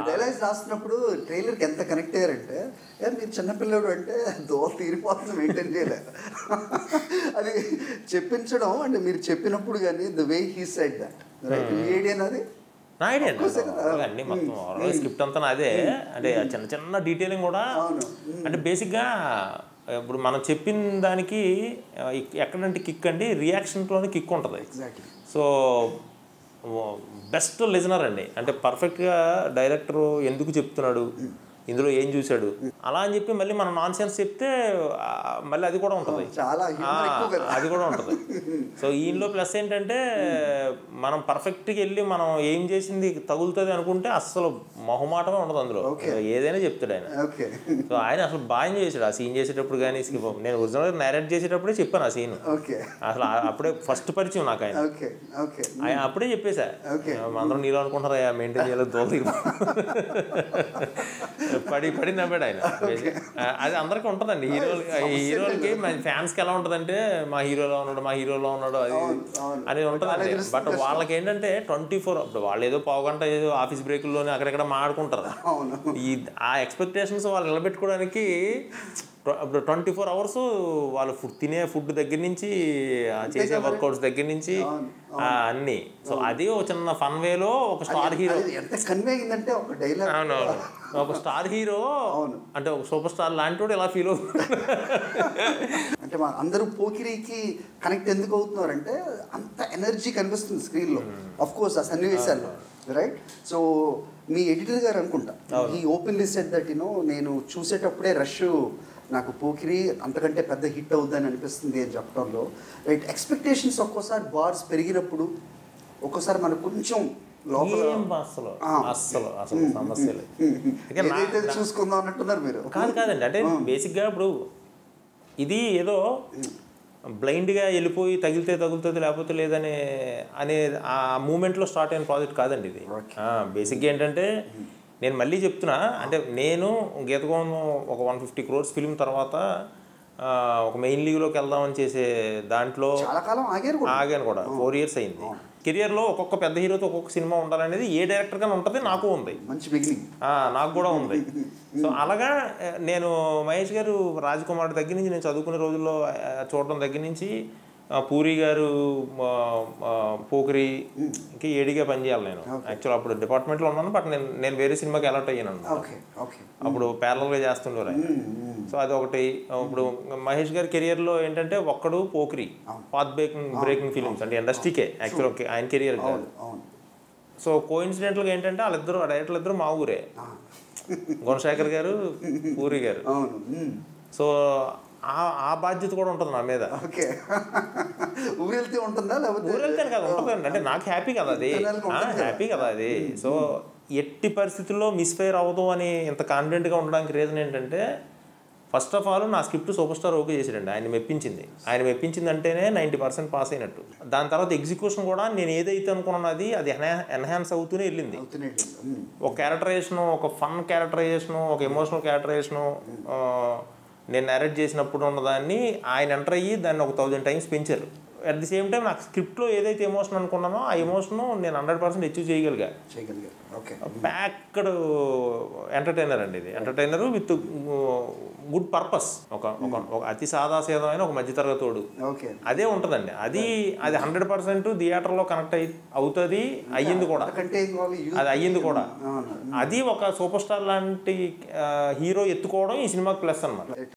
Dialogues రాస్తున్నప్పుడు ట్రైలర్కి ఎంత connect అయ్యారంటే ఏ మీరు చిన్నపిల్లడు అంటే దోల తీరిపోతుంది మెయింటైన్ చేయలే అది చెప్పించడం అంటే మీరు చెప్పినప్పుడు కానీ the way he said that right మీ ఐడియా అది నా ఐడియా Of course, కదా. అన్ని మొత్తం ఓవరాల్ స్క్రిప్ట్ అంతా అదే అంటే ఆ చిన్న చిన్న డీటెయిలింగ్ కూడా అవును. అంటే బేసిక్గా ఇప్పుడు మనం చెప్పిన దానికి ఆ, ఇక్- ఎక్కడంటే కిక్ అండి రియాక్షన్లోనే కిక్ ఉంటుంది ఎగ్జాక్ట్లీ సో బెస్ట్ లిజనర్ అండి అంటే పర్ఫెక్ట్గా డైరెక్టర్ ఎందుకు చెప్తున్నాడు ఇందులో ఏం చూశాడు అలా అని చెప్పి మళ్ళీ మనం నాన్ సెన్స్ చెప్తే ఆ, మళ్ళీ అది కూడా ఉంటుంది చాలా ఆ, హ్యూమర్ ఎక్కువ కదా అది కూడా ఉంటుంది సో ఈయనలో ప్లస్ ఏంటంటే మనం పర్ఫెక్ట్గా వెళ్ళి మనం ఏం చేసింది తగులుతుంది అనుకుంటే అస్సలు మొహమాటమే ఉండదు అందులో ఏదైనా చెప్తాడు ఆయన ఓకే సో ఆయన అసలు బాగా enjoy చేశాడు ఆ సీన్ చేసేటప్పుడు కానీ నేను ఒరిజినల్ నేరేట్ చేసేటప్పుడే చెప్పాను ఆ సీన్ ఓకే అసలు ఆ- అప్పుడే ఫస్ట్ పరిచయం నాకు ఆయన ఓకే ఓకే ఆయన అప్పుడే చెప్పేశా Okay. అందరం నీలో అనుకుంటారా మెయింటైన్ చేయాలి దోలు పడి పడి నవ్వాడు ఆయన ఆ, అది అందరికీ ఉంటుందండి హీరోలు ఈ హీరోలకి మన ఫ్యాన్స్కి ఎలా ఉంటుందంటే మా హీరోలో ఉన్నాడు మా హీరోలో ఉన్నాడు అది అవును. అనేది ఉంటుందండి బట్ వాళ్ళకి ఏంటంటే ట్వంటీ ఫోర్ ఇప్పుడు వాళ్ళు ఏదో పావు గంట ఏదో ఆఫీస్ బ్రేకుల్లోనే అక్కడెక్కడ మాడుకుంటారు అవును ఈ ఆ ఎక్స్పెక్టేషన్స్ వాళ్ళు నిలబెట్టుకోవడానికి ట్వ- ఇప్పుడు ట్వంటీ ఫోర్ అవర్స్ వాళ్ళు ఫుడ్ తినే ఫుడ్ దగ్గర నుంచి ఆ చేసే వర్కౌట్స్ దగ్గర నుంచి ఆ అన్ని సో అది ఒక చిన్న ఫన్ వేలో ఒక స్టార్ హీరో అది ఎంత కన్వే అయిందంటే ఒక డైలాగ్ అవునవును ఒక స్టార్ హీరో అవును. అంటే ఒక సూపర్ స్టార్ లాంటి వాడు ఇలా ఫీల్ అవుతుంది అంటే మా అందరూ పోకిరికి కనెక్ట్ ఎందుకు అవుతున్నారంటే అంత ఎనర్జీ కనిపిస్తుంది స్క్రీన్లో అఫ్ కోర్స్ ఆ సన్నివేశాల్లో రైట్ సో మీ ఎడిటర్ గారు అనుకుంటా ఈ ఓపెన్లీ సెట్ దట్ యూనో నేను చూసేటప్పుడే రష్ నాకు పోకిరి అంతకంటే పెద్ద హిట్ అవుద్దని అనిపిస్తుంది అని చెప్పడంలో రైట్ ఎక్స్పెక్టేషన్స్ ఒక్కోసారి బార్స్ పెరిగినప్పుడు ఒక్కోసారి మనకు కొంచెం లోపల ఏం అసలు ఆ. అస్సలు అసలు సమస్య లేదు ఇక నా- ఏదైతే చూసుకుందాం అన్నట్టున్నారు మీరు కాదు కాదండి అంటే బేసిక్గా ఇప్పుడు ఇది ఏదో బ్లైండ్గా వెళ్ళిపోయి తగిలితే తగులుతుంది లేకపోతే లేదనే అనే ఆ మూమెంట్లో స్టార్ట్ అయిన ప్రాజెక్ట్ కాదండి ఇది బేసిక్గా ఏంటంటే నేను మళ్ళీ చెప్తున్నా అంటే నేను గీతగోన్ ఒక వన్ ఫిఫ్టీ క్రోర్స్ ఫిల్మ్ తర్వాత ఆ, ఒక మెయిన్ లీగ్లోకి వెళ్దామని చేసే దాంట్లో చాలా కాలం ఆగారు కూడా ఆగాను కూడా ఫోర్ ఇయర్స్ అయింది కెరియర్లో ఒక్కొక్క పెద్ద హీరోతో ఒక్కొక్క సినిమా ఉండాలనేది ఏ డైరెక్టర్ కానీ ఉంటుంది నాకు ఉంది మంచి బిగినింగ్ ఆ, నాకు కూడా ఉంది సో అలాగా ఆ, నేను మహేష్ గారు రాజకుమార్ దగ్గర నుంచి నేను చదువుకునే రోజుల్లో ఆ, చూడడం దగ్గర నుంచి ఆ, పూరి గారు ఆ, ఆ, పోకిరి ఇంకా ఏడిగా పనిచేయాలి నేను యాక్చువల్ అప్పుడు డిపార్ట్మెంట్లో ఉన్నాను బట్ నేను నేను వేరే సినిమాకి అలర్ట్ అయ్యాను అన్నమాట. ఓకే ఓకే అప్పుడు ప్యారల్గా చేస్తుండేవారు ఆయన సో అది ఒకటి ఇప్పుడు మహేష్ గారి కెరియర్లో ఏంటంటే Okkadu Pokiri path breaking breaking films అంటే ఇండస్ట్రీకే యాక్చువల్ ఆయన కెరియర్ కాదు అవును సో కోయిన్సిడెంట్గా ఏంటంటే వాళ్ళిద్దరు ఆ డైరెక్టర్లు ఇద్దరు మా ఊరే గుణశేఖర్ గారు పూరి గారు అవును మ్మ్. సో ఆ ఆ బాధ్యత కూడా ఉంటుంది నా మీద ఓకే ఊరు వెళ్తే ఉంటుందా లేకపోతే ఊరు వెళ్తాను కదా ఉంటుంది అంటే నాకు హ్యాపీ కదా అది Internal గా ఉంటుంది కదా. హ్యాపీ కదా అది సో ఎట్టి పరిస్థితుల్లో మిస్ఫైర్ అవ్వదు అని ఇంత కాన్ఫిడెంట్గా ఉండడానికి రీజన్ ఏంటంటే ఫస్ట్ ఆఫ్ ఆల్ నా స్క్రిప్ట్ సూపర్ స్టార్ ఓకే చేసాడండి ఆయన మెప్పించింది ఆయన మెప్పించింది అంటేనే నైంటీ పర్సెంట్ పాస్ అయినట్టు దాని తర్వాత ఎగ్జిక్యూషన్ కూడా నేను ఏదైతే అనుకున్నాను అది అది ఎన్హాన్స్ అవుతూనే వెళ్ళింది అవుతూనే మ్మ్. ఒక క్యారెక్టరైజేషను ఒక ఫన్ క్యారెక్టరైజేషను ఒక ఎమోషనల్ క్యారెక్టరైజేషను నేను నరేట్ చేసినప్పుడు ఉన్నదాన్ని ఆయన ఎంటర్ అయ్యి దాన్ని ఒక థౌజండ్ టైమ్స్ పెంచారు అట్ ది సేమ్ టైం నాకు స్క్రిప్ట్లో ఏదైతే ఎమోషన్ అనుకున్నానో ఆ ఎమోషన్ నేను హండ్రెడ్ పర్సెంట్ అచీవ్ చేయగలిగా చేయగలిగారు ఓకే ప్యాక్డ్ ఎంటర్టైనర్ అండి ఇది ఎంటర్టైనర్ విత్ గుడ్ పర్పస్ ఒక ఒక ఒక అతి సాదాసీదమైన ఒక మధ్యతరగతోడు ఓకే అదే ఉంటుందండి అది అది హండ్రెడ్ పర్సెంట్ థియేటర్లో కనెక్ట్ అయి అవుతుంది అయ్యింది కూడా అంతకంటే ఏం కావాలి యూత్ అది అయ్యింది కూడా అవును అది ఒక సూపర్ స్టార్ లాంటి హీరో ఎత్తుకోవడం ఈ సినిమాకి ప్లస్ అన్నమాట